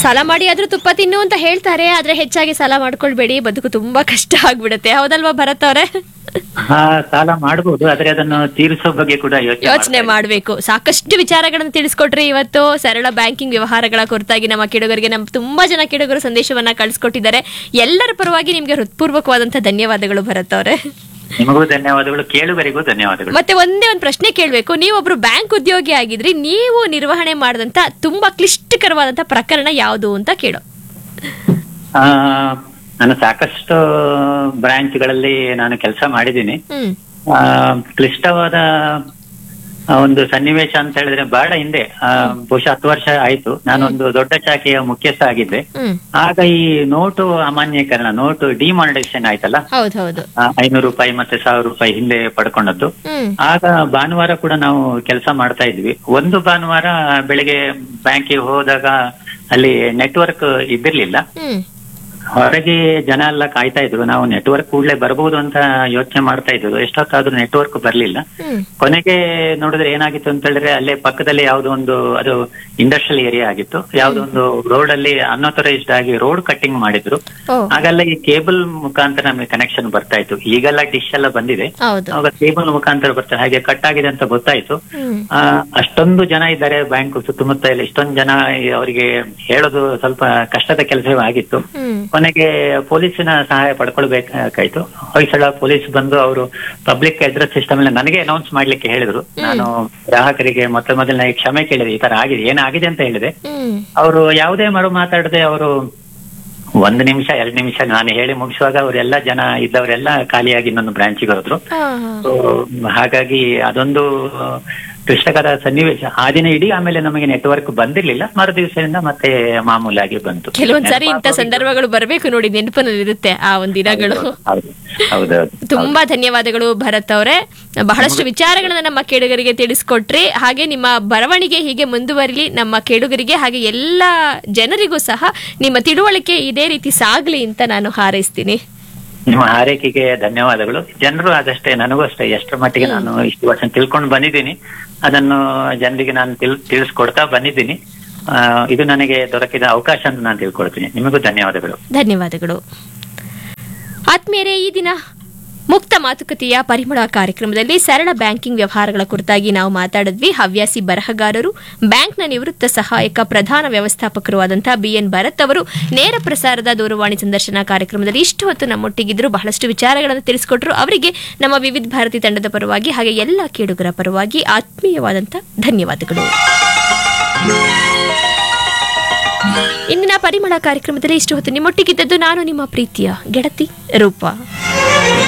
ಸಾಲ ಮಾಡಿ ಆದ್ರೂ ತುಪ್ಪ ತಿನ್ನು ಅಂತ ಹೇಳ್ತಾರೆ ಆದ್ರೆ ಹೆಚ್ಚಾಗಿ ಸಾಲ ಮಾಡ್ಕೊಳ್ಬೇಡಿ ಬದುಕು ತುಂಬಾ ಕಷ್ಟ ಆಗ್ಬಿಡುತ್ತೆ ಹೌದಲ್ವಾ ಭರತ್ ಅವರೇ ಹಾ ಸಾಲ ಮಾಡಬಹುದು ಆದ್ರೆ ಅದನ್ನು ತೀರಿಸೋ ಬಗ್ಗೆ ಕೂಡ ಯೋಚನೆ ಯೋಚನೆ ಮಾಡ್ಬೇಕು ಸಾಕಷ್ಟು ವಿಚಾರಗಳನ್ನು ತಿಳಿಸ್ಕೊಟ್ರಿ ಇವತ್ತು ಸರಳ ಬ್ಯಾಂಕಿಂಗ್ ವ್ಯವಹಾರಗಳ ಕುರಿತಾಗಿ ನಮ್ಮ ಕಿಡುಗರಿಗೆ ನಮ್ಮ ತುಂಬಾ ಜನ ಕಿಡುಗರು ಸಂದೇಶವನ್ನ ಕಳಿಸ್ಕೊಟ್ಟಿದ್ದಾರೆ ಎಲ್ಲರ ಪರವಾಗಿ ನಿಮ್ಗೆ ಹೃತ್ಪೂರ್ವಕವಾದಂತಹ ಧನ್ಯವಾದಗಳು ಭರತ್ ಅವರೇ ನಿಮಗೂ ಧನ್ಯವಾದಗಳು ಕೇಳುಗರಿಗೂ ಧನ್ಯವಾದಗಳು ಮತ್ತೆ ಒಂದೇ ಒಂದು ಪ್ರಶ್ನೆ ಕೇಳಬೇಕು ನೀವೊಬ್ರು ಬ್ಯಾಂಕ್ ಉದ್ಯೋಗಿ ಆಗಿದ್ರಿ ನೀವು ನಿರ್ವಹಣೆ ಮಾಡಿದಂತ ತುಂಬಾ ಕ್ಲಿಷ್ಟಕರವಾದಂತ ಪ್ರಕರಣ ಯಾವುದು ಅಂತ ಕೇಳೋ ಆ, ನಾನು ಸಾಕಷ್ಟು ಬ್ರಾಂಚ್ಗಳಲ್ಲಿ ನಾನು ಕೆಲಸ ಮಾಡಿದ್ದೀನಿ ಹ್ಮ್ ಆ, ಕ್ಲಿಷ್ಟವಾದ ಆ, ಒಂದು ಸನ್ನಿವೇಶ ಅಂತ ಹೇಳಿದ್ರೆ ಬಹಳ ಹಿಂದೆ ಆ, ಬಹುಶಃ ಹತ್ತು ವರ್ಷ ಆಯ್ತು ನಾನೊಂದು ದೊಡ್ಡ ಶಾಖೆಯ ಮುಖ್ಯಸ್ಥ ಆಗಿದ್ದೆ ಹ್ಮ್ ಆಗ ಈ ನೋಟು ಅಮಾನ್ಯೀಕರಣ ನೋಟು ಡಿಮಾನಿಟೈಸೇಷನ್ ಆಯ್ತಲ್ಲ ಹೌದು ಹೌದು ಆ, ಐನೂರು ರೂಪಾಯಿ ಮತ್ತೆ ಸಾವಿರ ರೂಪಾಯಿ ಹಿಂದೆ ಪಡ್ಕೊಂಡದ್ದು ಹ್ಮ್ ಆಗ ಭಾನುವಾರ ಕೂಡ ನಾವು ಕೆಲಸ ಮಾಡ್ತಾ ಇದ್ವಿ ಒಂದು ಭಾನುವಾರ ಬೆಳಿಗ್ಗೆ ಬ್ಯಾಂಕಿಗೆ ಹೋದಾಗ ಅಲ್ಲಿ ನೆಟ್ವರ್ಕ್ ಇದ್ದಿರ್ಲಿಲ್ಲ ಹ್ಮ್ ಹೊರಗೆ ಜನ ಎಲ್ಲ ಕಾಯ್ತಾ ಇದ್ರು ನಾವು ನೆಟ್ವರ್ಕ್ ಕೂಡ್ಲೆ ಬರ್ಬೋದು ಅಂತ ಯೋಚನೆ ಮಾಡ್ತಾ ಇದ್ರು ಎಷ್ಟೊತ್ತಾದ್ರೂ ನೆಟ್ವರ್ಕ್ ಬರ್ಲಿಲ್ಲ ಹ್ಮ್ ಕೊನೆಗೆ ನೋಡಿದ್ರೆ ಏನಾಗಿತ್ತು ಅಂತ ಹೇಳಿದ್ರೆ ಅಲ್ಲೇ ಪಕ್ಕದಲ್ಲಿ ಯಾವ್ದೋ ಒಂದು ಅದು ಇಂಡಸ್ಟ್ರಿಯಲ್ ಏರಿಯಾ ಆಗಿತ್ತು ಯಾವ್ದೋ ಒಂದು ರೋಡ್ ಅಲ್ಲಿ ಅನ್ಅಥರೈಸ್ಡ್ ಆಗಿ ರೋಡ್ ಕಟ್ಟಿಂಗ್ ಮಾಡಿದ್ರು ಓ ಆಗೆಲ್ಲ ಈ ಕೇಬಲ್ ಮುಖಾಂತರ ನಮಗೆ ಕನೆಕ್ಷನ್ ಬರ್ತಾ ಇತ್ತು ಈಗೆಲ್ಲ ಡಿಶ್ ಎಲ್ಲ ಬಂದಿದೆ ಹೌದು ಅವಾಗ ಕೇಬಲ್ ಮುಖಾಂತರ ಬರ್ತಾರೆ ಹಾಗೆ ಕಟ್ ಆಗಿದೆ ಅಂತ ಗೊತ್ತಾಯ್ತು ಹ್ಮ್ ಆ, ಅಷ್ಟೊಂದು ಜನ ಇದ್ದಾರೆ ಬ್ಯಾಂಕ್ ಸುತ್ತಮುತ್ತ ಇಲ್ಲಿ ಇಷ್ಟೊಂದು ಜನ ಈ ಅವರಿಗೆ ಹೇಳೋದು ಸ್ವಲ್ಪ ಕಷ್ಟದ ಕೆಲಸವೇ ಆಗಿತ್ತು ಹ್ಮ್ ಕೊನೆಗೆ ಪೊಲೀಸಿನ ಸಹಾಯ ಪಡ್ಕೊಳ್ಬೇಕಾಯ್ತು ಹೊಯ್ಸಳ ಪೊಲೀಸ್ ಬಂದು ಅವರು ಪಬ್ಲಿಕ್ ಅಡ್ರೆಸ್ ಸಿಸ್ಟಮ್ ಅಲ್ಲಿ ನನಗೆ ಅನೌನ್ಸ್ ಮಾಡ್ಲಿಕ್ಕೆ ಹೇಳಿದ್ರು ನಾನು ಗ್ರಾಹಕರಿಗೆ ಮೊತ್ತ ಮೊದಲನೇ ಕ್ಷಮೆ ಕೇಳಿದೆ ಈ ತರ ಆಗಿದೆ ಏನಾಗಿದೆ ಅಂತ ಹೇಳಿದೆ ಹ್ಮ್ ಅವರು ಯಾವುದೇ ಮರು ಮಾತಾಡದೆ ಅವರು ಒಂದು ನಿಮಿಷ ಎರಡು ನಿಮಿಷ ನಾನು ಹೇಳಿ ಮುಗಿಸುವಾಗ ಅವರೆಲ್ಲ ಜನ ಇದ್ದವರೆಲ್ಲ ಖಾಲಿಯಾಗಿ ಇನ್ನೊಂದು ಬ್ರಾಂಚಿಗೆ ಹೋದ್ರು ಹಾ ಹಾ So, ಹಾಗಾಗಿ ಅದೊಂದು ಕ್ಲಿಷ್ಟಕರ ಸನ್ನಿವೇಶ ಆ ದಿನ ಇಡೀ ಆಮೇಲೆ ನಮಗೆ ನೆಟ್ವರ್ಕ್ ಬಂದಿರ್ಲಿಲ್ಲ ಮರು ದಿವಸದಿಂದ ಮತ್ತೆ ಮಾಮೂಲಾಗಿ ಬಂತು ಕೆಲವೊಂದ್ಸಾರಿ ಇಂಥ ಸಂದರ್ಭಗಳು ಬರಬೇಕು ನೋಡಿ ನೆನಪಿನಲ್ಲಿರುತ್ತೆ ಆ ಒಂದ್ ದಿನಗಳು ಹೌದು ಹೌದೌದು ತುಂಬಾ ಧನ್ಯವಾದಗಳು ಭರತ್ ಅವರೇ ಬಹಳಷ್ಟು ವಿಚಾರಗಳನ್ನ ನಮ್ಮ ಕೇಳುಗರಿಗೆ ತಿಳಿಸ್ಕೊಟ್ರಿ ಹಾಗೆ ನಿಮ್ಮ ಬರವಣಿಗೆ ಹೀಗೆ ಮುಂದುವರಿಲಿ ನಮ್ಮ ಕೇಳುಗರಿಗೆ ಹಾಗೆ ಎಲ್ಲ ಜನರಿಗೂ ಸಹ ನಿಮ್ಮ ತಿಳುವಳಿಕೆ ಇದೇ ರೀತಿ ಸಾಗ್ಲಿ ಅಂತ ನಾನು ಹಾರೈಸ್ತೀನಿ ನಿಮ್ಮ ಹಾರೈಕೆಗೆ ಧನ್ಯವಾದಗಳು ಜನರು ಅದಷ್ಟೇ ನನಗೂ ಅಷ್ಟೇ ಎಷ್ಟರ ಮಟ್ಟಿಗೆ ನಾನು ಇಷ್ಟು ವರ್ಷ ತಿಳ್ಕೊಂಡು ಬಂದಿದ್ದೀನಿ ಅದನ್ನು ಜನರಿಗೆ ನಾನು ತಿಳ್ ತಿಳಿಸ್ಕೊಡ್ತಾ ಬಂದಿದ್ದೀನಿ ಆ, ಇದು ನನಗೆ ದೊರಕಿದ ಅವಕಾಶ ಅಂತ ನಾನು ತಿಳ್ಕೊಳ್ತೀನಿ ನಿಮಗೂ ಧನ್ಯವಾದಗಳು ಧನ್ಯವಾದಗಳು ಆತ್ಮೀಯರೇ ಈ ದಿನ ಮುಕ್ತ ಮಾತುಕತೆಯ ಪರಿಮಳ ಕಾರ್ಯಕ್ರಮದಲ್ಲಿ ಸರಳ ಬ್ಯಾಂಕಿಂಗ್ ವ್ಯವಹಾರಗಳ ಕುರಿತಾಗಿ ನಾವು ಮಾತಾಡಿದ್ವಿ ಹವ್ಯಾಸಿ ಬರಹಗಾರರು ಬ್ಯಾಂಕ್ನ ನಿವೃತ್ತ ಸಹಾಯಕ ಪ್ರಧಾನ ವ್ಯವಸ್ಥಾಪಕರು ಆದಂತಹ ಬಿಎನ್ ಭರತ್ ಅವರು ನೇರ ಪ್ರಸಾರದ ದೂರವಾಣಿ ಸಂದರ್ಶನ ಕಾರ್ಯಕ್ರಮದಲ್ಲಿ ಇಷ್ಟು ಹೊತ್ತು ನಮ್ಮೊಟ್ಟಿಗಿದ್ರು ಬಹಳಷ್ಟು ವಿಚಾರಗಳನ್ನು ತಿಳಿಸಿಕೊಟ್ರು ಅವರಿಗೆ ನಮ್ಮ ವಿವಿಧ ಭಾರತಿ ತಂಡದ ಪರವಾಗಿ ಹಾಗೆ ಎಲ್ಲ ಕೇಳುಗರ ಪರವಾಗಿ ಆತ್ಮೀಯವಾದಂಥ ಧನ್ಯವಾದಗಳು ಇಂದಿನ ಪರಿಮಳ ಕಾರ್ಯಕ್ರಮದಲ್ಲಿ ಇಷ್ಟು ಹೊತ್ತು ನಿಮ್ಮೊಟ್ಟಿಗಿದ್ದದ್ದು ನಾನು ನಿಮ್ಮ ಪ್ರೀತಿಯ ಗೆಳತಿ ರೂಪ